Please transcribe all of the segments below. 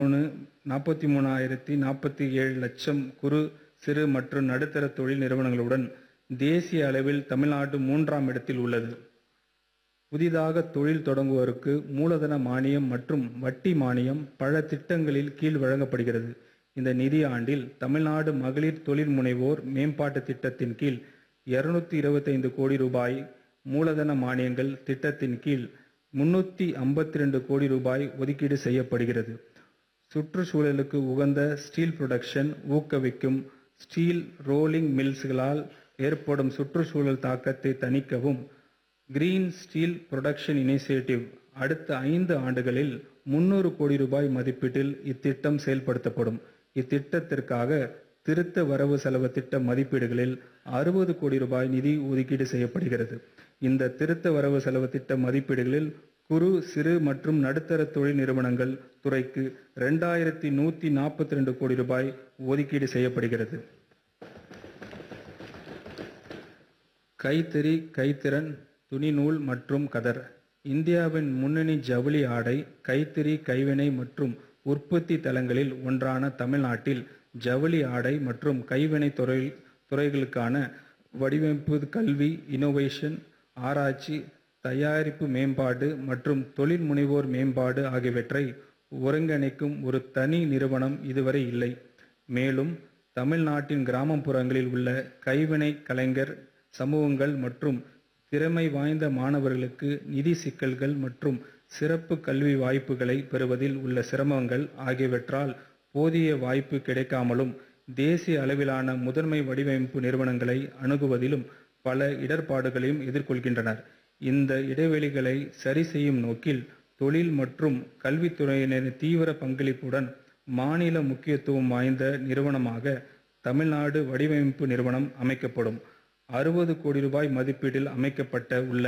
மூணு நாற்பத்தி மூணாயிரத்தி நாற்பத்தி ஏழு லட்சம் குறு சிறு மற்றும் நடுத்தர தொழில் நிறுவனங்களுடன் தேசிய அளவில் தமிழ்நாடு மூன்றாம் இடத்தில் உள்ளது புதிதாக தொழில் தொடங்குவோருக்கு மூலதன மானியம் மற்றும் வட்டி மானியம் பல திட்டங்களில் கீழ் வழங்கப்படுகிறது இந்த நிதி ஆண்டில் தமிழ்நாடு மகளிர் தொழில் முனைவோர் மேம்பாட்டு திட்டத்தின் கீழ் இருநூத்தி இருபத்தைந்து கோடி ரூபாய் மூலதன மானியங்கள் திட்டத்தின் கீழ் முன்னூத்தி ஐம்பத்தி ரெண்டு கோடி ரூபாய் ஒதுக்கீடு செய்யப்படுகிறது சுற்றுச்சூழலுக்கு உகந்த ஸ்டீல் புரொடக்ஷன் ஊக்குவிக்கும் ஸ்டீல் ரோலிங் மில்ஸ்களால் ஏற்படும் சுற்றுச்சூழல் தாக்கத்தை தணிக்கவும் கிரீன் ஸ்டீல் புரொடக்ஷன் இனிஷியேட்டிவ் அடுத்த ஐந்து ஆண்டுகளில் முன்னூறு கோடி ரூபாய் மதிப்பீட்டில் இத்திட்டம் செயல்படுத்தப்படும் இத்திட்டத்திற்காக திருத்த வரவு செலவு திட்ட மதிப்பீடுகளில் அறுபது கோடி ரூபாய் நிதி ஒதுக்கீடு செய்யப்படுகிறது இந்த திருத்த வரவு செலவு திட்ட மதிப்பீடுகளில் குறு சிறு மற்றும் நடுத்தர தொழில் நிறுவனங்கள் துறைக்கு ரெண்டாயிரத்தி நூத்தி நாற்பத்தி ரெண்டு கோடி ரூபாய் ஒதுக்கீடு செய்யப்படுகிறது கைத்தறி கைத்திறன் துணிநூல் மற்றும் கதர் இந்தியாவின் முன்னணி ஜவுளி ஆடை கைத்தறி கைவினை மற்றும் உற்பத்தி தலங்களில் ஒன்றான தமிழ்நாட்டில் ஜவுளி ஆடை மற்றும் கைவினை துறை துறைகளுக்கான வடிவமைப்பு கல்வி இனோவேஷன் ஆராய்ச்சி தயாரிப்பு மேம்பாடு மற்றும் தொழில் முனைவோர் மேம்பாடு ஆகியவற்றை ஒருங்கிணைக்கும் ஒரு தனி நிறுவனம் இதுவரை இல்லை மேலும் தமிழ்நாட்டின் கிராமப்புறங்களில் உள்ள கைவினை கலைஞர் சமூகங்கள் மற்றும் திறமை வாய்ந்த மாணவர்களுக்கு நிதி சிக்கல்கள் மற்றும் சிறப்பு கல்வி வாய்ப்புகளை பெறுவதில் உள்ள சிரமங்கள் ஆகியவற்றால் போதிய வாய்ப்பு கிடைக்காமலும் தேசிய அளவிலான முதன்மை வடிவமைப்பு நிறுவனங்களை அணுகுவதிலும் பல இடர்பாடுகளையும் எதிர்கொள்கின்றனர் இந்த இடைவெளிகளை சரி செய்யும் நோக்கில் தொழில் மற்றும் கல்வித்துறையினரின் தீவிர பங்களிப்புடன் மாநில முக்கியத்துவம் வாய்ந்த நிறுவனமாக தமிழ்நாடு வடிவமைப்பு நிறுவனம் அமைக்கப்படும் அறுபது கோடி ரூபாய் மதிப்பீட்டில் அமைக்கப்பட்ட உள்ள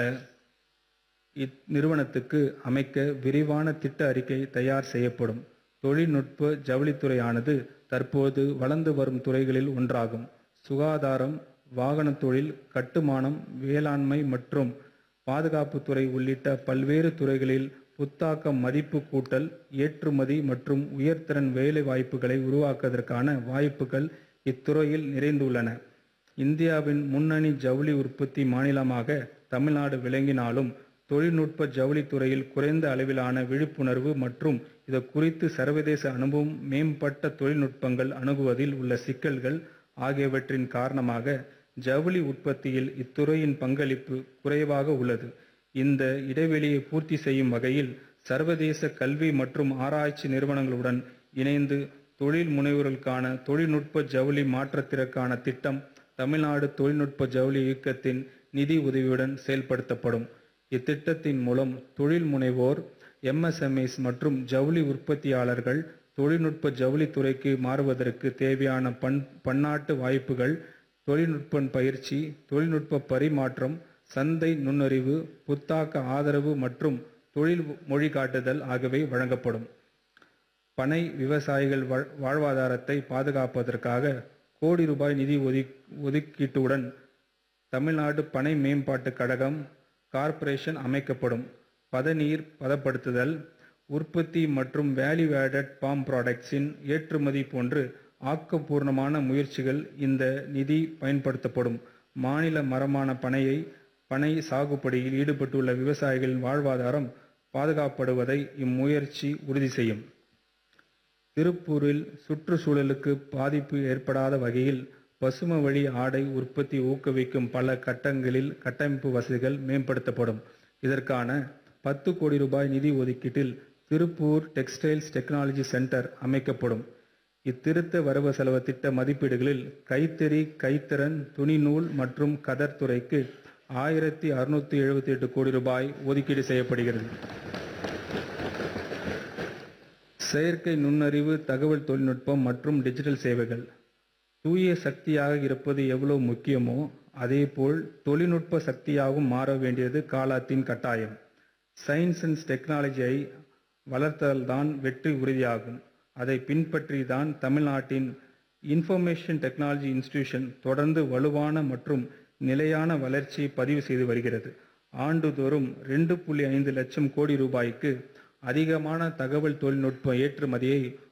இந்நிறுவனத்துக்கு அமைக்க விரிவான திட்ட அறிக்கை தயார் செய்யப்படும் தொழில்நுட்ப ஜவுளித்துறையானது தற்போது வளர்ந்து வரும் துறைகளில் ஒன்றாகும் சுகாதாரம் வாகனத் தொழில் கட்டுமானம் வேளாண்மை மற்றும் பாதுகாப்புத்துறை உள்ளிட்ட பல்வேறு துறைகளில் புத்தாக்க மதிப்பு கூட்டல் ஏற்றுமதி மற்றும் உயர்திறன் வேலை வாய்ப்புகளை உருவாக்குவதற்கான வாய்ப்புகள் இத்துறையில் நிறைந்துள்ளன இந்தியாவின் முன்னணி ஜவுளி உற்பத்தி மாநிலமாக தமிழ்நாடு விளங்கினாலும் தொழில்நுட்ப ஜவுளித்துறையில் குறைந்த அளவிலான விழிப்புணர்வு மற்றும் இது குறித்து சர்வதேச அனுபவம் மேம்பட்ட தொழில்நுட்பங்கள் அணுகுவதில் உள்ள சிக்கல்கள் ஆகியவற்றின் காரணமாக ஜவுளி உற்பத்தியில் இத்துறையின் பங்களிப்பு குறைவாக உள்ளது இந்த இடைவெளியை பூர்த்தி செய்யும் வகையில் சர்வதேச கல்வி மற்றும் ஆராய்ச்சி நிறுவனங்களுடன் இணைந்து தொழில் முனைவோர்களுக்கான தொழில்நுட்ப ஜவுளி மாற்றத்திற்கான திட்டம் தமிழ்நாடு தொழில்நுட்ப ஜவுளி இயக்கத்தின் நிதி உதவியுடன் செயல்படுத்தப்படும் இத்திட்டத்தின் மூலம் தொழில் முனைவோர் எம்எஸ்எம்இஸ் மற்றும் ஜவுளி உற்பத்தியாளர்கள் தொழில்நுட்ப ஜவுளித்துறைக்கு மாறுவதற்கு தேவையான பன் பன்னாட்டு வாய்ப்புகள் தொழில்நுட்ப பயிற்சி தொழில்நுட்ப பரிமாற்றம் சந்தை நுண்ணறிவு புத்தாக்க ஆதரவு மற்றும் தொழில் மொழிகாட்டுதல் ஆகியவை வழங்கப்படும் பனை விவசாயிகள் வாழ்- வாழ்வாதாரத்தை பாதுகாப்பதற்காக கோடி ரூபாய் நிதி ஒதுக் ஒதுக்கீட்டுடன் தமிழ்நாடு பனை மேம்பாட்டு கழகம் கார்ப்பரேஷன் அமைக்கப்படும் பதநீர் பதப்படுத்துதல் உற்பத்தி மற்றும் வேல்யூ ஆடட் பாம் ப்ராடக்ட்ஸின் ஏற்றுமதி போன்று ஆக்கப்பூர்ணமான முயற்சிகள் இந்த நிதி பயன்படுத்தப்படும் மாநில மரமான பனையை பனை சாகுபடியில் ஈடுபட்டுள்ள விவசாயிகளின் வாழ்வாதாரம் பாதுகாப்படுவதை இம்முயற்சி உறுதி செய்யும் திருப்பூரில் சுற்றுச்சூழலுக்கு பாதிப்பு ஏற்படாத வகையில் பசுமை வழி ஆடை உற்பத்தி ஊக்குவிக்கும் பல கட்டங்களில் கட்டமைப்பு வசதிகள் மேம்படுத்தப்படும் இதற்கான பத்து கோடி ரூபாய் நிதி ஒதுக்கீட்டில் திருப்பூர் டெக்ஸ்டைல்ஸ் டெக்னாலஜி சென்டர் அமைக்கப்படும் இத்திருத்த வரவு செலவு திட்ட மதிப்பீடுகளில் கைத்தறி கைத்திறன் துணிநூல் மற்றும் கதர் துறைக்கு ஆயிரத்தி அறுநூத்தி எழுபத்தி எட்டு கோடி ரூபாய் ஒதுக்கீடு செய்யப்படுகிறது செயற்கை நுண்ணறிவு தகவல் தொழில்நுட்பம் மற்றும் டிஜிட்டல் சேவைகள் தூய சக்தியாக இருப்பது எவ்வளவு முக்கியமோ அதேபோல் தொழில்நுட்ப சக்தியாகவும் மாற வேண்டியது காலத்தின் கட்டாயம் சயின்ஸ் அண்ட் டெக்னாலஜியை வளர்த்தல்தான் வெற்றி உறுதியாகும் அதை பின்பற்றி தான் தமிழ்நாட்டின் இன்ஃபர்மேஷன் டெக்னாலஜி இன்ஸ்டிடியூஷன் தொடர்ந்து வலுவான மற்றும் நிலையான வளர்ச்சியை பதிவு செய்து வருகிறது ஆண்டுதோறும் ரெண்டு புள்ளி ஐந்து லட்சம் கோடி ரூபாய்க்கு அதிகமான தகவல் தொழில்நுட்ப ஏற்றுமதியை